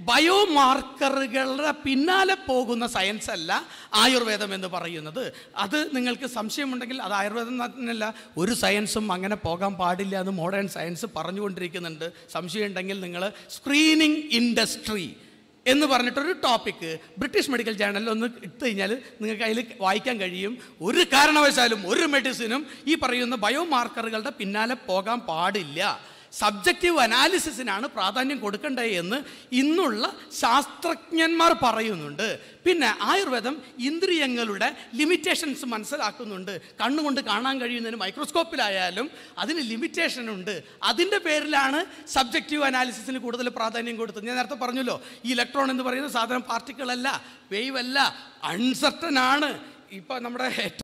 ബയോമാർക്കറുകളുടെ പിന്നാലെ പോകുന്ന സയൻസ് അല്ല ആയുർവേദം എന്ന് പറയുന്നത് അത് നിങ്ങൾക്ക് സംശയമുണ്ടെങ്കിൽ അത് ആയുർവേദം തന്നെയല്ല ഒരു സയൻസും അങ്ങനെ പോകാൻ പാടില്ല എന്ന് മോഡേൺ സയൻസ് പറഞ്ഞുകൊണ്ടിരിക്കുന്നുണ്ട് സംശയമുണ്ടെങ്കിൽ നിങ്ങൾ സ്ക്രീനിങ് ഇൻഡസ്ട്രി എന്ന് പറഞ്ഞിട്ടൊരു ടോപ്പിക്ക് ബ്രിട്ടീഷ് മെഡിക്കൽ ജേണലിൽ ഒന്ന് ഇട്ട് കഴിഞ്ഞാൽ നിങ്ങൾക്ക് അതിൽ വായിക്കാൻ കഴിയും ഒരു കാരണവശാലും ഒരു മെഡിസിനും ഈ പറയുന്ന ബയോമാർക്കറുകളുടെ പിന്നാലെ പോകാൻ പാടില്ല സബ്ജക്റ്റീവ് അനാലിസിസിനാണ് പ്രാധാന്യം കൊടുക്കേണ്ടത് എന്ന് ഇന്നുള്ള ശാസ്ത്രജ്ഞന്മാർ പറയുന്നുണ്ട് പിന്നെ ആയുർവേദം ഇന്ദ്രിയങ്ങളുടെ ലിമിറ്റേഷൻസ് മനസ്സിലാക്കുന്നുണ്ട് കണ്ണുകൊണ്ട് കാണാൻ കഴിയുന്നതിന് മൈക്രോസ്കോപ്പിലായാലും അതിന് ലിമിറ്റേഷൻ ഉണ്ട് അതിൻ്റെ പേരിലാണ് സബ്ജക്റ്റീവ് അനാലിസിസിന് കൂടുതൽ പ്രാധാന്യം കൊടുത്തത് ഞാൻ നേരത്തെ പറഞ്ഞല്ലോ ഈ ഇലക്ട്രോൺ എന്ന് പറയുന്ന സാധനം പാർട്ടിക്കിൾ അല്ല വേവ് അല്ല അൺസർട്ടൻ ആണ് ഇപ്പം നമ്മുടെ